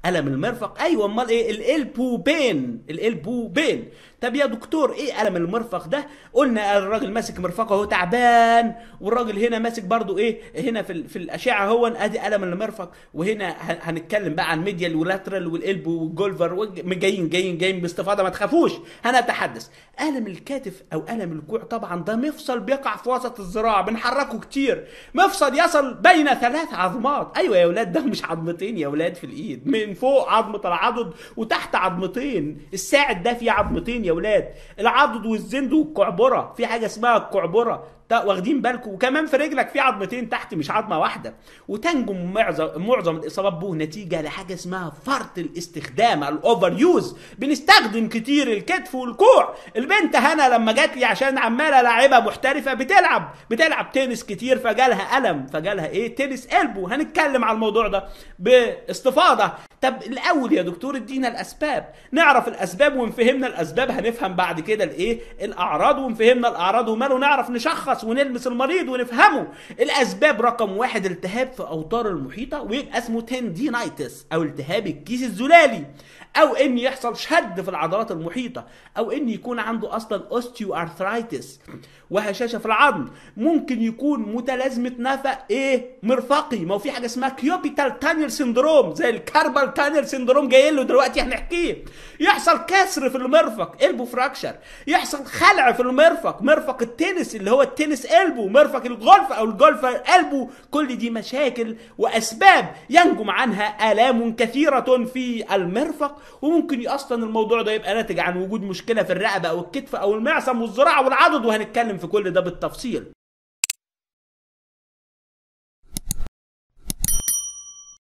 الم المرفق ايوه امال ايه الالبو بين الالبو بين طب يا دكتور ايه الم المرفق ده قلنا الراجل ماسك مرفقه هو تعبان والراجل هنا ماسك برضو ايه هنا في, ال- في الاشعه هو ادي الم المرفق وهنا ه- هنتكلم بقى عن ميديال واللاترال والالبو والجولفر وج- جايين جايين جايين باستفاضه ما تخافوش هنتحدث الم الكتف او الم الكوع طبعا ده مفصل بيقع في وسط الذراع بنحركه كتير مفصل يصل بين ثلاث عظمات ايوه يا ولاد ده مش عظمتين يا ولاد في الايد من فوق عظمه العضد وتحت عظمتين الساعد ده فيه عظمتين يا ولاد العضد والزند والكعبره في حاجه اسمها الكعبره تا- واخدين بالكم وكمان في رجلك في عظمتين تحت مش عظمه واحده وتنجم معظم معظم الاصابات به نتيجه لحاجه اسمها فرط الاستخدام الاوفر يوز بنستخدم كتير الكتف والكوع البنت هنا لما جات لي عشان عماله لاعبه محترفه بتلعب بتلعب تنس كتير فجالها الم فجالها ايه تنس قلبه هنتكلم على الموضوع ده باستفاضه طب الاول يا دكتور ادينا الاسباب نعرف الاسباب وان فهمنا الاسباب هنفهم بعد كده الايه الاعراض وان فهمنا الاعراض وماله نعرف نشخص ونلمس المريض ونفهمه الاسباب رقم واحد التهاب في اوتار المحيطه ويبقى اسمه تندينايتس او التهاب الكيس الزلالي او ان يحصل شد في العضلات المحيطه او ان يكون عنده اصلا اوستيو ارثرايتس وهشاشه في العظم ممكن يكون متلازمه نفق ايه مرفقي ما هو في حاجه اسمها كيوبيتال تانيل سندروم زي الكاربال تانيل سندروم جاي له دلوقتي هنحكيه يحصل كسر في المرفق البو فراكشر يحصل خلع في المرفق مرفق التنس اللي هو التنس البو مرفق الجولف او الجولف البو كل دي مشاكل واسباب ينجم عنها الام كثيره في المرفق وممكن اصلا الموضوع ده يبقى ناتج عن وجود مشكله في الرقبه او الكتف او المعصم والذراع والعضد وهنتكلم في كل ده بالتفصيل